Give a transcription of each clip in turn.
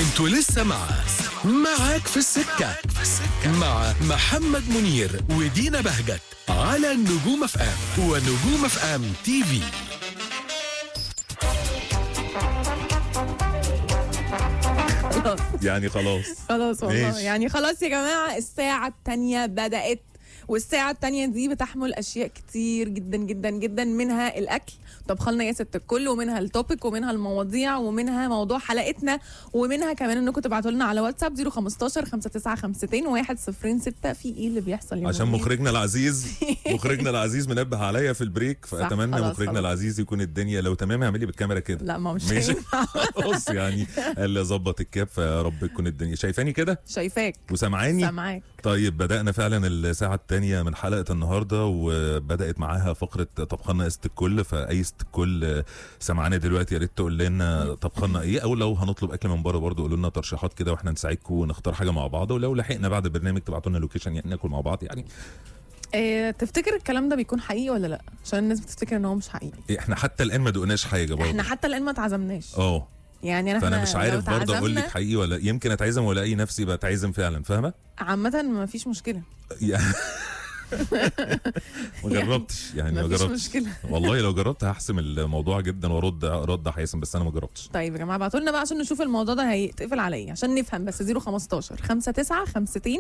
انتوا لسه مع معاك في السكة مع محمد منير ودينا بهجت على النجوم اف ام ونجوم اف ام تي في خلاص يعني خلاص خلاص والله ماشي. يعني خلاص يا جماعة الساعة التانية بدأت والساعة التانية دي بتحمل أشياء كتير جدا جدا جدا منها الأكل طبخ لنا يا ست الكل ومنها التوبيك ومنها المواضيع ومنها موضوع حلقتنا ومنها كمان انكم تبعتوا لنا على واتساب 015 5952 106 في ايه اللي بيحصل يا عشان منير؟ مخرجنا العزيز مخرجنا العزيز منبه عليا في البريك فاتمنى خلاص، مخرجنا خلاص. العزيز يكون الدنيا لو تمام اعمل لي بالكاميرا كده لا ما هو مش ماشي هينفع. خلاص يعني قال لي ظبط الكاب فيا رب تكون الدنيا شايفاني كده شايفاك وسامعاني سامعاك طيب بدأنا فعلا الساعة الثانية من حلقة النهاردة وبدأت معاها فقرة طبخنا است الكل فأي است الكل سمعانا دلوقتي يا ريت تقول لنا طبخنا ايه او لو هنطلب اكل من بره برضه قولوا لنا ترشيحات كده واحنا نساعدكم ونختار حاجة مع بعض ولو لحقنا بعد البرنامج تبعتوا لنا لوكيشن يعني ناكل مع بعض يعني إيه تفتكر الكلام ده بيكون حقيقي ولا لا عشان الناس بتفتكر ان هو مش حقيقي احنا حتى الآن ما دقناش حاجة احنا برضه حتى الان ما اتعزمناش اه يعني انا فانا مش عارف برضه اقول لك حقيقي حقيقي ولا يمكن اتعزم والاقي نفسي بتعزم فعلا فاهمه؟ عامة ما فيش مشكلة يعني ما جربتش يعني ما ما فيش جربتش مشكلة والله لو جربت هحسم الموضوع جدا وارد رد حاسم بس انا ما جربتش طيب يا جماعة ابعتوا لنا بقى عشان نشوف الموضوع ده هيتقفل على ايه عشان نفهم بس 015 59 50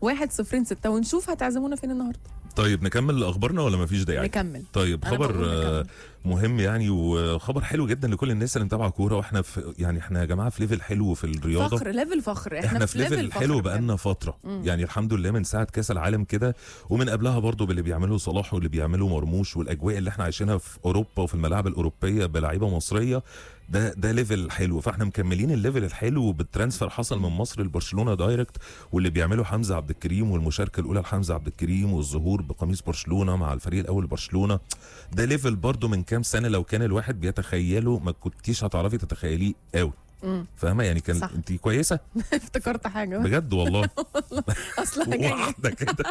106 ونشوف هتعزمونا فين النهارده طيب نكمل اخبارنا ولا ما فيش داعي نكمل طيب أنا خبر بقول آه، نكمل. مهم يعني وخبر حلو جدا لكل الناس اللي متابعه كوره واحنا في يعني احنا يا جماعه في ليفل حلو في الرياضه فخر ليفل فخر احنا, احنا في ليفل فخر حلو بجد. بقالنا فتره مم. يعني الحمد لله من ساعه كاس العالم كده ومن قبلها برضو باللي بيعمله صلاح واللي بيعمله مرموش والاجواء اللي احنا عايشينها في اوروبا وفي الملاعب الاوروبيه بلعيبه مصريه ده ده ليفل حلو فاحنا مكملين الليفل الحلو بالترانسفير حصل من مصر لبرشلونه دايركت واللي بيعمله حمزه عبد الكريم والمشاركه الاولى لحمزه عبد الكريم والظهور بقميص برشلونه مع الفريق الاول برشلونه ده ليفل برضو من كام سنه لو كان الواحد بيتخيله ما كنتيش هتعرفي تتخيليه قوي مم. فاهمه يعني كان صح. انت كويسه افتكرت حاجة بجد والله اصلا جاية واحده كده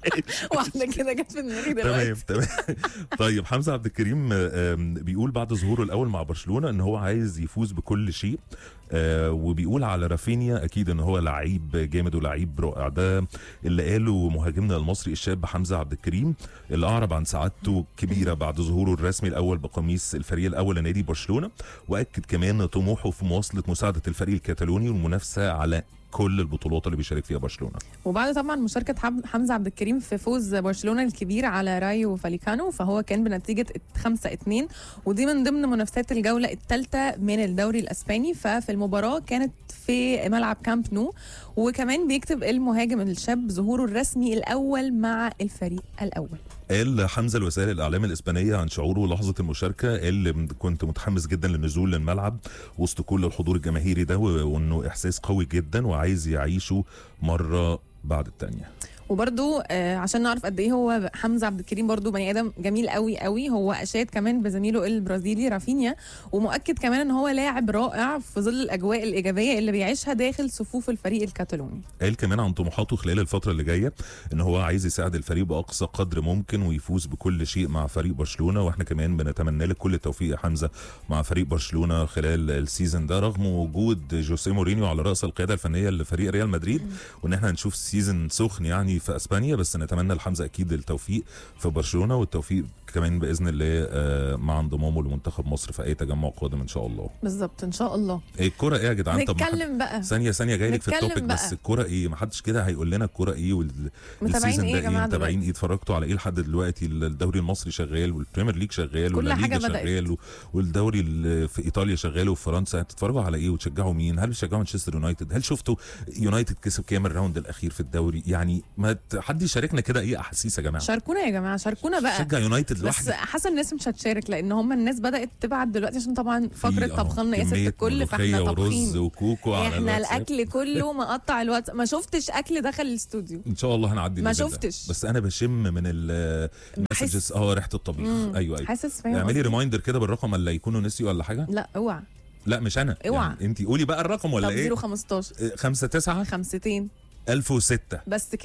واحدة كده جت في دماغي تمام دلوقتي تمام طيب حمزه عبد الكريم آم، بيقول بعد ظهوره الاول مع برشلونه ان هو عايز يفوز بكل شيء آه، وبيقول على رافينيا اكيد ان هو لعيب جامد ولعيب رائع ده اللي قاله مهاجمنا المصري الشاب حمزه عبد الكريم اللي اعرب عن سعادته كبيره بعد ظهوره الرسمي الاول بقميص الفريق الاول لنادي برشلونه واكد كمان طموحه في مواصله مساعده الفريق الكتالوني والمنافسه على كل البطولات اللي بيشارك فيها برشلونه وبعد طبعا مشاركة حم- حمزة عبد الكريم في فوز برشلونة الكبير على رايو فاليكانو فهو كان بنتيجة 5 2 ودي من ضمن منافسات الجولة الثالثة من الدوري الاسباني ففي المباراة كانت في ملعب كامب نو وكمان بيكتب المهاجم الشاب ظهوره الرسمي الاول مع الفريق الاول قال حمزه لوسائل الاعلام الاسبانيه عن شعوره لحظه المشاركه قال كنت متحمس جدا للنزول للملعب وسط كل الحضور الجماهيري ده و- وانه احساس قوي جدا وعايز يعيشه مره بعد التانية وبرده آه عشان نعرف قد ايه هو حمزه عبد الكريم برده بني ادم جميل قوي قوي هو اشاد كمان بزميله البرازيلي رافينيا ومؤكد كمان ان هو لاعب رائع في ظل الاجواء الايجابيه اللي بيعيشها داخل صفوف الفريق الكتالوني قال كمان عن طموحاته خلال الفترة اللي جاية ان هو عايز يساعد الفريق بأقصى قدر ممكن ويفوز بكل شيء مع فريق برشلونة واحنا كمان بنتمنى لك كل التوفيق يا حمزة مع فريق برشلونة خلال السيزون ده رغم وجود جوسيه مورينيو على رأس القيادة الفنية لفريق ريال مدريد وان احنا هنشوف سيزون سخن يعني في اسبانيا بس نتمنى لحمزة اكيد التوفيق في برشلونة والتوفيق كمان باذن الله آه، مع انضمامه لمنتخب مصر في اي تجمع قادم ان شاء الله بالظبط ان شاء الله إيه الكرة ايه يا جدعان طب ما حد- نتكلم بقى ثانية ثانية جاي لك في نتكلم التوبيك بس بقى. الكرة ايه ما حدش كده هيقول لنا الكرة ايه متابعين والسيزون ايه ده يا جماعه متابعين دلوقتي ايه اتفرجتوا على ايه لحد دلوقتي الدوري المصري شغال والبريمير ليج شغال كل والليجا حاجة بدأت. شغال و- والدوري ال- في ايطاليا شغال وفي فرنسا هتتفرجوا على ايه وتشجعوا مين هل بتشجعوا مانشستر يونايتد هل شفتوا يونايتد كسب كام الراوند الاخير في الدوري يعني ما ت- حد يشاركنا كده ايه احاسيس يا جماعه شاركونا يا جماعه شاركونا بقى شجع يونايتد بس لوحدك حاسه الناس مش هتشارك لان هم الناس بدات تبعت دلوقتي عشان طبعا فقره في، آه، طبخنا يا ست كمية الكل فاحنا ملوخية ورز طابخين وكوكو على احنا الواتساب. الاكل كله مقطع الواتس ما شفتش اكل دخل الاستوديو ان شاء الله هنعدي ما الليفل ده. شفتش. بس انا بشم من ال- المسجز اه ريحه الطبيخ مم. ايوه ايوه حاسس فاهم اعملي قصدي؟ ريمايندر كده بالرقم اللي يكونوا نسيوا ولا حاجه لا اوعى لا مش انا اوعى. يعني انت قولي بقى الرقم ولا طب ايه 015 5 9 خمستين 1006 بس كده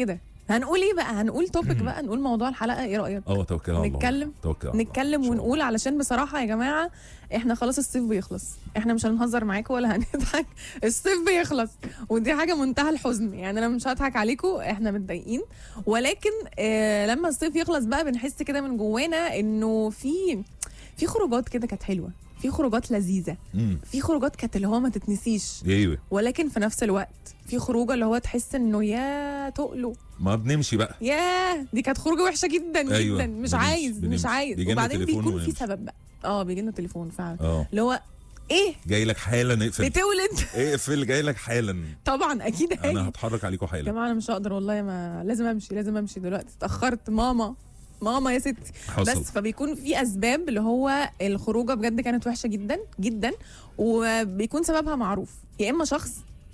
هنقول ايه بقى هنقول توبيك بقى نقول موضوع الحلقه ايه رايك اه توكل على الله نتكلم؟ توكل على الله. نتكلم إن شاء الله. ونقول علشان بصراحه يا جماعه احنا خلاص الصيف بيخلص احنا مش هنهزر معاكم ولا هنضحك الصيف بيخلص ودي حاجه منتهى الحزن يعني انا مش هضحك عليكم احنا متضايقين ولكن آه لما الصيف يخلص بقى بنحس كده من جوانا انه في في خروجات كده كانت حلوه في خروجات لذيذه مم. في خروجات كانت اللي هو ما تتنسيش ايوه ولكن في نفس الوقت في خروجه اللي هو تحس انه يا تقله ما بنمشي بقى ياه دي كانت خروجه وحشه جدا أيوة، جدا مش بنمشي- عايز مش بنمشي. عايز بيجيلنا وبعدين تليفون بيكون في ونمشي. سبب بقى اه بيجي لنا تليفون فعلا اه اللي هو ايه جاي لك حالا اقفل بتولد اقفل جاي لك حالا طبعا اكيد هاجي انا هتحرك عليكم يا حالا جماعه انا مش هقدر والله ما لازم امشي لازم امشي دلوقتي اتاخرت ماما ماما يا ستي حصل بس فبيكون في اسباب اللي هو الخروجه بجد كانت وحشه جدا جدا وبيكون سببها معروف يا اما شخص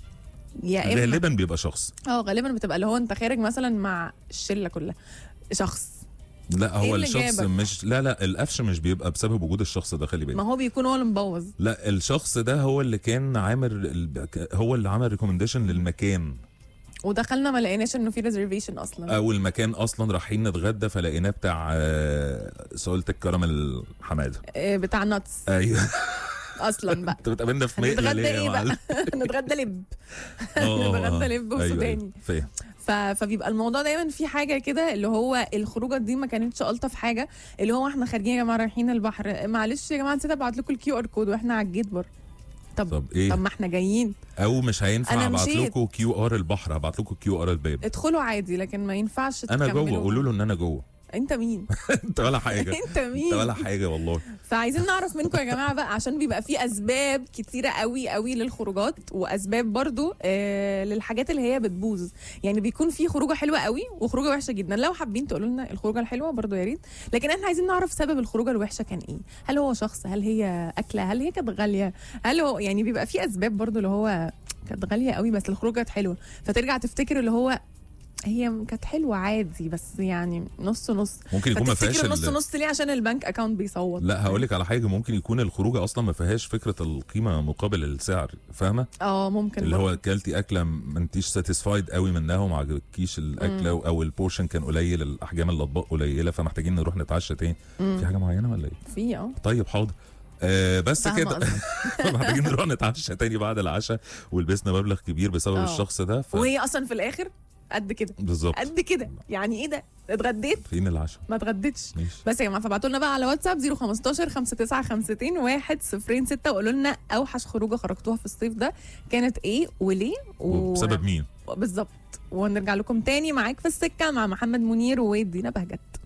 يا اما غالبا بيبقى شخص اه غالبا بتبقى اللي هو انت خارج مثلا مع الشله كلها شخص لا إيه هو اللي الشخص جابك؟ مش لا لا القفش مش بيبقى بسبب وجود الشخص ده خلي ما بالك هو بيكون هو اللي مبوظ لا الشخص ده هو اللي كان عامل ال- هو اللي عمل ريكومنديشن للمكان ودخلنا ما لقيناش انه في ريزرفيشن اصلا او المكان اصلا رايحين نتغدى فلقيناه بتاع آه، سلطه الكراميل حماده آه، بتاع ناتس ايوه اصلا بقى انت بتقابلنا في مقله هنتغدى ليه ايه يا بقى؟ معلم نتغدى لب آه، نتغدى آه. لب أيوة، وسوداني أيوة، فاهم ف... فبيبقى الموضوع دايما في حاجه كده اللي هو الخروجه دي ما كانتش الطف حاجه اللي هو احنا خارجين يا جماعه رايحين البحر معلش يا جماعه نسيت ابعت لكم الكيو ار كود واحنا على الجيت بر طب طب ايه طب ما احنا جايين او مش هينفع أنا ابعت مشيت. لكم كيو ار البحر هبعت لكم كيو ار الباب ادخلوا عادي لكن ما ينفعش انا جوه تكملوا. قولوا له ان انا جوه انت مين انت ولا حاجه انت مين انت ولا حاجه والله فعايزين نعرف منكم يا جماعه بقى عشان بيبقى في اسباب كتيره قوي قوي للخروجات واسباب برضو آه للحاجات اللي هي بتبوظ يعني بيكون في خروجه حلوه قوي وخروجه وحشه جدا لو حابين تقولوا لنا الخروجه الحلوه برضو يا ريت لكن احنا عايزين نعرف سبب الخروجه الوحشه كان ايه هل هو شخص هل هي اكله هل هي كانت غاليه هل هو يعني بيبقى في اسباب برضو اللي هو كانت غاليه قوي بس الخروجه كانت حلوه فترجع تفتكر اللي هو هي كانت حلوه عادي بس يعني نص نص ممكن يكون ما فيهاش فتفتكر نص ال- نص ليه عشان البنك اكاونت بيصوت لا هقول لك على حاجه ممكن يكون الخروجه اصلا ما فيهاش فكره القيمه مقابل السعر فاهمه اه ممكن اللي برضه. هو اكلتي اكله ما انتيش ساتيسفايد قوي منها وما عجبكيش الاكله او البورشن كان قليل الاحجام الاطباق قليله فمحتاجين نروح نتعشى تاني في حاجه معينه ولا ايه في اه طيب حاضر آه بس فاهمة كده قصدك. محتاجين نروح نتعشى تاني بعد العشاء ولبسنا مبلغ كبير بسبب آه. الشخص ده ف... وهي اصلا في الاخر قد كده بالظبط قد كده يعني ايه ده اتغديت فين العشاء ما اتغديتش ماشي بس يا جماعه فابعتوا لنا بقى على واتساب 015 5952 106 وقولوا لنا اوحش خروجه خرجتوها في الصيف ده كانت ايه وليه و... وبسبب مين بالظبط ونرجع لكم تاني معاك في السكه مع محمد منير ودينا بهجت